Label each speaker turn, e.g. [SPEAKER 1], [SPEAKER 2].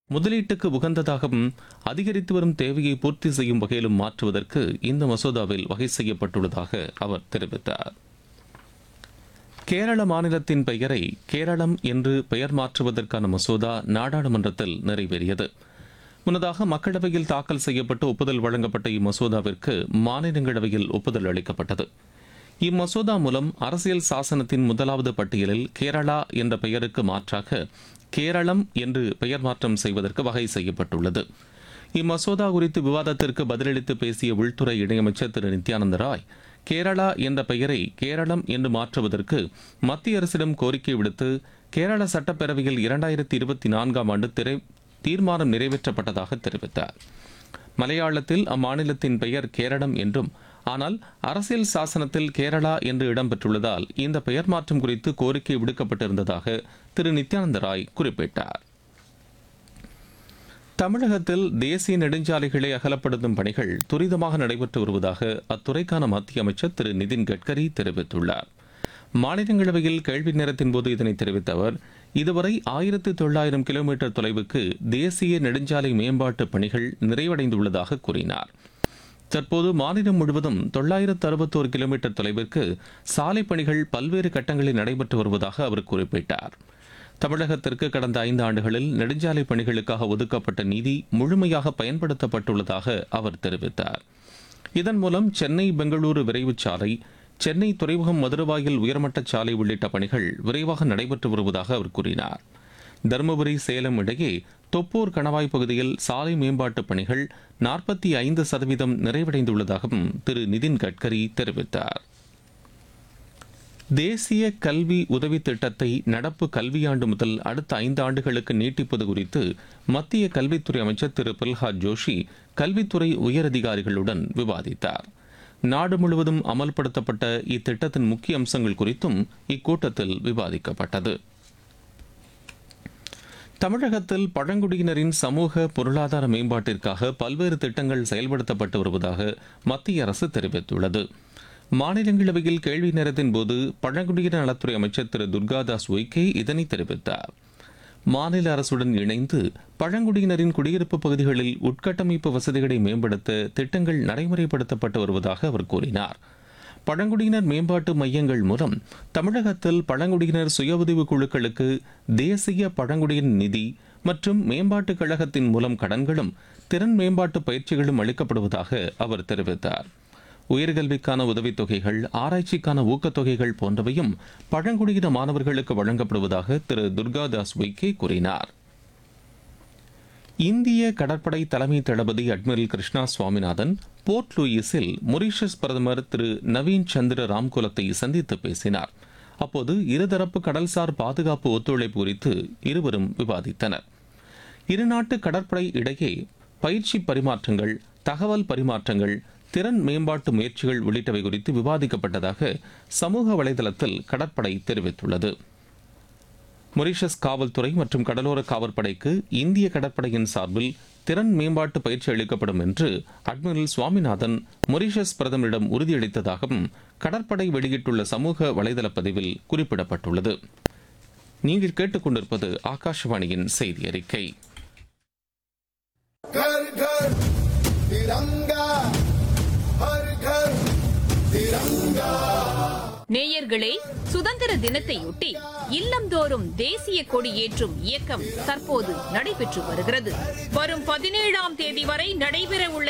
[SPEAKER 1] முதலீட்டுக்கு உகந்ததாகவும் அதிகரித்து வரும் தேவையை பூர்த்தி செய்யும் வகையிலும் மாற்றுவதற்கு இந்த மசோதாவில் வகை செய்யப்பட்டுள்ளதாக அவர் தெரிவித்தார் கேரள மாநிலத்தின் பெயரை கேரளம் என்று பெயர் மாற்றுவதற்கான மசோதா நாடாளுமன்றத்தில் நிறைவேறியது முன்னதாக மக்களவையில் தாக்கல் செய்யப்பட்டு ஒப்புதல் வழங்கப்பட்ட இம்மசோதாவிற்கு மாநிலங்களவையில் ஒப்புதல் அளிக்கப்பட்டது இம்மசோதா மூலம் அரசியல் சாசனத்தின் முதலாவது பட்டியலில் கேரளா என்ற பெயருக்கு மாற்றாக கேரளம் என்று பெயர் மாற்றம் செய்வதற்கு வகை செய்யப்பட்டுள்ளது இம்மசோதா குறித்து விவாதத்திற்கு பதிலளித்து பேசிய உள்துறை இணையமைச்சர் திரு நித்யானந்த ராய் கேரளா என்ற பெயரை கேரளம் என்று மாற்றுவதற்கு மத்திய அரசிடம் கோரிக்கை விடுத்து கேரள சட்டப்பேரவையில் இரண்டாயிரத்தி இருபத்தி நான்காம் ஆண்டு திரை தீர்மானம் நிறைவேற்றப்பட்டதாக தெரிவித்தார் மலையாளத்தில் அம்மாநிலத்தின் பெயர் கேரளம் என்றும் ஆனால் அரசியல் சாசனத்தில் கேரளா என்று இடம்பெற்றுள்ளதால் இந்த பெயர் மாற்றம் குறித்து கோரிக்கை விடுக்கப்பட்டிருந்ததாக திரு நித்யானந்த ராய் குறிப்பிட்டார் தமிழகத்தில் தேசிய நெடுஞ்சாலைகளை அகலப்படுத்தும் பணிகள் துரிதமாக நடைபெற்று வருவதாக அத்துறைக்கான மத்திய அமைச்சர் திரு நிதின் கட்கரி தெரிவித்துள்ளார் மாநிலங்களவையில் கேள்வி நேரத்தின் போது இதனை தெரிவித்த அவர் இதுவரை ஆயிரத்து தொள்ளாயிரம் கிலோமீட்டர் தொலைவுக்கு தேசிய நெடுஞ்சாலை மேம்பாட்டு பணிகள் நிறைவடைந்துள்ளதாக கூறினார் தற்போது மாநிலம் முழுவதும் தொள்ளாயிரத்து அறுபத்தோரு கிலோமீட்டர் தொலைவிற்கு சாலை பணிகள் பல்வேறு கட்டங்களில் நடைபெற்று வருவதாக அவர் குறிப்பிட்டார் தமிழகத்திற்கு கடந்த ஐந்து ஆண்டுகளில் நெடுஞ்சாலை பணிகளுக்காக ஒதுக்கப்பட்ட நிதி முழுமையாக பயன்படுத்தப்பட்டுள்ளதாக அவர் தெரிவித்தார் இதன் மூலம் சென்னை பெங்களூரு விரைவுச் சாலை சென்னை துறைமுகம் மதுரவாயில் உயர்மட்ட சாலை உள்ளிட்ட பணிகள் விரைவாக நடைபெற்று வருவதாக அவர் கூறினார் தருமபுரி சேலம் இடையே தொப்பூர் கணவாய் பகுதியில் சாலை மேம்பாட்டுப் பணிகள் நாற்பத்தி ஐந்து சதவீதம் நிறைவடைந்துள்ளதாகவும் திரு நிதின் கட்கரி தெரிவித்தார் தேசிய கல்வி உதவி திட்டத்தை நடப்பு கல்வியாண்டு முதல் அடுத்த ஐந்து ஆண்டுகளுக்கு நீட்டிப்பது குறித்து மத்திய கல்வித்துறை அமைச்சர் திரு பிரல்ஹாத் ஜோஷி கல்வித்துறை உயரதிகாரிகளுடன் விவாதித்தார் நாடு முழுவதும் அமல்படுத்தப்பட்ட இத்திட்டத்தின் முக்கிய அம்சங்கள் குறித்தும் இக்கூட்டத்தில் விவாதிக்கப்பட்டது தமிழகத்தில் பழங்குடியினரின் சமூக பொருளாதார மேம்பாட்டிற்காக பல்வேறு திட்டங்கள் செயல்படுத்தப்பட்டு வருவதாக மத்திய அரசு தெரிவித்துள்ளது மாநிலங்களவையில் கேள்வி நேரத்தின் போது பழங்குடியினர் நலத்துறை அமைச்சர் திரு துர்காதாஸ் உய்கே இதனை தெரிவித்தார் மாநில அரசுடன் இணைந்து பழங்குடியினரின் குடியிருப்பு பகுதிகளில் உட்கட்டமைப்பு வசதிகளை மேம்படுத்த திட்டங்கள் நடைமுறைப்படுத்தப்பட்டு வருவதாக அவர் கூறினார் பழங்குடியினர் மேம்பாட்டு மையங்கள் மூலம் தமிழகத்தில் பழங்குடியினர் சுய உதவி குழுக்களுக்கு தேசிய பழங்குடியினர் நிதி மற்றும் மேம்பாட்டுக் கழகத்தின் மூலம் கடன்களும் திறன் மேம்பாட்டு பயிற்சிகளும் அளிக்கப்படுவதாக அவர் தெரிவித்தார் உயர்கல்விக்கான உதவித்தொகைகள் ஆராய்ச்சிக்கான ஊக்கத்தொகைகள் போன்றவையும் பழங்குடியின மாணவர்களுக்கு வழங்கப்படுவதாக திரு துர்காதாஸ் வைக்கே கூறினார் இந்திய கடற்படை தலைமை தளபதி அட்மிரல் கிருஷ்ணா சுவாமிநாதன் போர்ட் லூயிஸில் மொரீஷியஸ் பிரதமர் திரு நவீன் சந்திர ராம்குலத்தை சந்தித்து பேசினார் அப்போது இருதரப்பு கடல்சார் பாதுகாப்பு ஒத்துழைப்பு குறித்து இருவரும் விவாதித்தனர் இருநாட்டு கடற்படை இடையே பயிற்சி பரிமாற்றங்கள் தகவல் பரிமாற்றங்கள் திறன் மேம்பாட்டு முயற்சிகள் உள்ளிட்டவை குறித்து விவாதிக்கப்பட்டதாக சமூக வலைதளத்தில் கடற்படை தெரிவித்துள்ளது மொரீஷியஸ் காவல்துறை மற்றும் கடலோர காவற்படைக்கு இந்திய கடற்படையின் சார்பில் திறன் மேம்பாட்டு பயிற்சி அளிக்கப்படும் என்று அட்மிரல் சுவாமிநாதன் மொரீஷியஸ் பிரதமரிடம் உறுதியளித்ததாகவும் கடற்படை வெளியிட்டுள்ள சமூக வலைதள பதிவில் குறிப்பிடப்பட்டுள்ளது நீங்கள் கேட்டுக்கொண்டிருப்பது ஆகாஷவாணியின் செய்தி அறிக்கை
[SPEAKER 2] घर घर तिरंगा हर घर तिरंगा
[SPEAKER 3] நேயர்களே சுதந்திர தினத்தையொட்டி இல்லந்தோறும் தேசிய கொடி ஏற்றும் இயக்கம் தற்போது நடைபெற்று வருகிறது வரும் பதினேழாம் தேதி வரை நடைபெற உள்ள